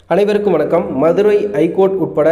அனைவருக்கும் வணக்கம் மதுரை ஹைகோர்ட் உட்பட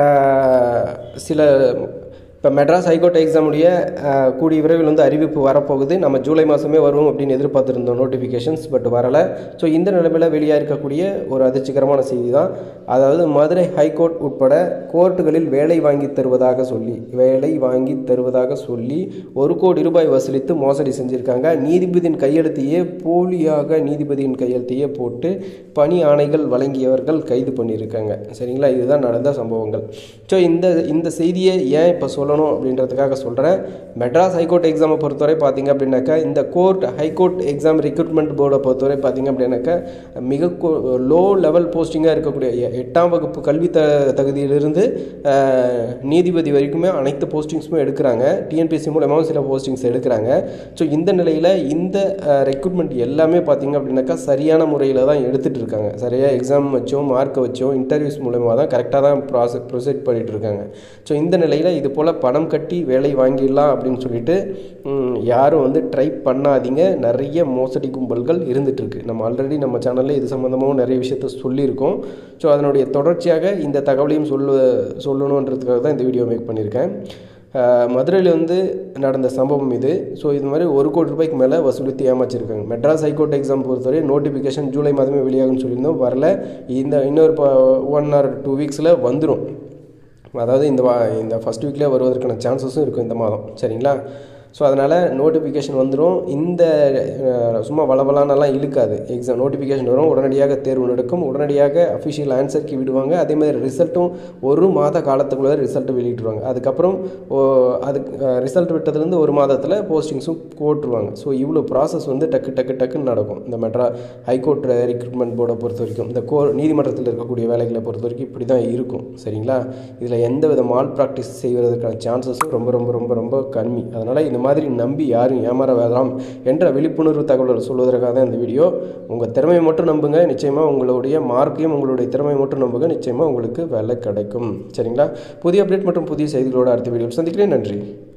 அஹ், சில இப்போ மெட்ராஸ் ஹைகோர்ட் எக்ஸாமுடைய அஹ், கூடிய விரைவில் வந்து அறிவிப்பு வரப்போகுது நம்ம ஜூலை மாதமே வரும் அப்படின்னு எதிர்பார்த்துருந்தோம் நோட்டிஃபிகேஷன்ஸ் பட் வரலை ஸோ இந்த நிலைமையில் வெளியாக இருக்கக்கூடிய ஒரு அதிர்ச்சிகரமான செய்தி தான் அதாவது மதுரை ஹைகோர்ட் உட்பட கோர்ட்டுகளில் வேலை வாங்கி தருவதாக சொல்லி வேலை வாங்கி தருவதாக சொல்லி ஒரு கோடி ரூபாய் வசூலித்து மோசடி செஞ்சுருக்காங்க நீதிபதியின் கையெழுத்தையே போலியாக நீதிபதியின் கையெழுத்தையே போட்டு பணி ஆணைகள் வழங்கியவர்கள் கைது பண்ணியிருக்காங்க சரிங்களா இதுதான் நடந்த சம்பவங்கள் ஸோ இந்த இந்த செய்தியை ஏன் இப்போ சொல்லணும் அப்படின்றதுக்காக சொல்கிறேன் மெட்ராஸ் ஹைகோர்ட் எக்ஸாமை பொறுத்தவரை பார்த்தீங்க அப்படின்னாக்கா இந்த கோர்ட் ஹைகோர்ட் எக்ஸாம் ரெக்ரூட்மெண்ட் போர்டை பொறுத்தவரை பார்த்தீங்க அப்படின்னாக்கா மிக லோ லெவல் போஸ்டிங்காக இருக்கக்கூடிய எ- எட்டாம் வகுப்பு கல்வி த தகுதியிலிருந்து அஹ், நீதிபதி வரைக்குமே அனைத்து போஸ்டிங்ஸுமே எடுக்கிறாங்க டிஎன்பிஎஸ்சி மூலமாகவும் சில போஸ்டிங்ஸ் எடுக்கிறாங்க ஸோ இந்த நிலையில் இந்த ரெக்ரூட்மெண்ட் எல்லாமே பார்த்தீங்க அப்படின்னாக்கா சரியான முறையில் தான் எடுத்துகிட்டு இருக்காங்க சரியாக எக்ஸாம் வச்சோ மார்க்கை வச்சோ இன்டர்வியூஸ் மூலமாக தான் கரெக்டாக தான் ப்ராசஸ் ப்ரொசீட் பண்ணிட்டு இருக்காங்க ஸோ இந்த நிலையில் இது போல் பணம் கட்டி வேலை வாங்கிடலாம் அப்படின்னு சொல்லிட்டு ம், யாரும் வந்து ட்ரை பண்ணாதீங்க நிறைய மோசடி கும்பல்கள் இருந்துட்டு இருக்கு நம்ம ஆல்ரெடி நம்ம சேனலில் இது சம்மந்தமாகவும் நிறைய விஷயத்த சொல்லியிருக்கோம் ஸோ அதனுடைய தொடர்ச்சியாக இந்த தகவலையும் சொல்லு சொல்லணுன்றதுக்காக தான் இந்த வீடியோ மேக் பண்ணியிருக்கேன் மதுரையில் வந்து நடந்த சம்பவம் இது ஸோ இது மாதிரி ஒரு கோடி ரூபாய்க்கு மேலே வசூலித்து ஏமாச்சிருக்காங்க மெட்ராஸ் ஹைகோர்ட் எக்ஸாம் பொறுத்தவரை நோட்டிஃபிகேஷன் ஜூலை மாதமே வெளியாகும்னு சொல்லியிருந்தோம் வரல இந்த இன்னொரு ஒன் ஆர் டூ வீக்ஸில் வந்துடும் அதாவது இந்த வா இந்த ஃபஸ்ட் வீக்லேயே வருவதற்கான சான்சஸும் இருக்கும் இந்த மாதம் சரிங்களா ஸோ அதனால் நோட்டிஃபிகேஷன் வந்துடும் இந்த அஹ், சும்மா வளவலானெல்லாம் இழுக்காது எக்ஸாம் நோட்டிஃபிகேஷன் வரும் உடனடியாக தேர்வு நடக்கும் உடனடியாக அஃபிஷியல் ஆன்சருக்கு விடுவாங்க அதே மாதிரி ரிசல்ட்டும் ஒரு மாத காலத்துக்குள்ளே ரிசல்ட் வெளியிட்டுருவாங்க அதுக்கப்புறம் ஓ, அதுக்கு ரிசல்ட் விட்டதுலேருந்து ஒரு மாதத்தில் போஸ்டிங்ஸும் போட்டுருவாங்க ஸோ இவ்வளோ ப்ராசஸ் வந்து டக்கு டக்கு டக்குன்னு நடக்கும் இந்த மெட்ரா ஹைகோர்ட் ரெக்ரூட்மெண்ட் போர்டை பொறுத்த வரைக்கும் இந்த கோ நீதிமன்றத்தில் இருக்கக்கூடிய வேலைகளை பொறுத்த வரைக்கும் இப்படி தான் இருக்கும் சரிங்களா இதில் எந்த வித மால் ப்ராக்டிஸ் செய்வதற்கான சான்சஸும் ரொம்ப ரொம்ப ரொம்ப ரொம்ப கம்மி அதனால் இந்த மாதிரி நம்பி யாரும் ஏமாற வேண்டாம் என்ற விழிப்புணர்வு தகவல்கள் சொல்வதற்காக தான் இந்த வீடியோ உங்கள் திறமையை மட்டும் நம்புங்க நிச்சயமாக உங்களுடைய மார்க்கையும் உங்களுடைய திறமையை மட்டும் நம்புங்க நிச்சயமாக உங்களுக்கு வேலை கிடைக்கும் சரிங்களா புதிய அப்டேட் மற்றும் புதிய செய்திகளோட அடுத்த வீடியோவில் சந்திக்கிறேன் நன்றி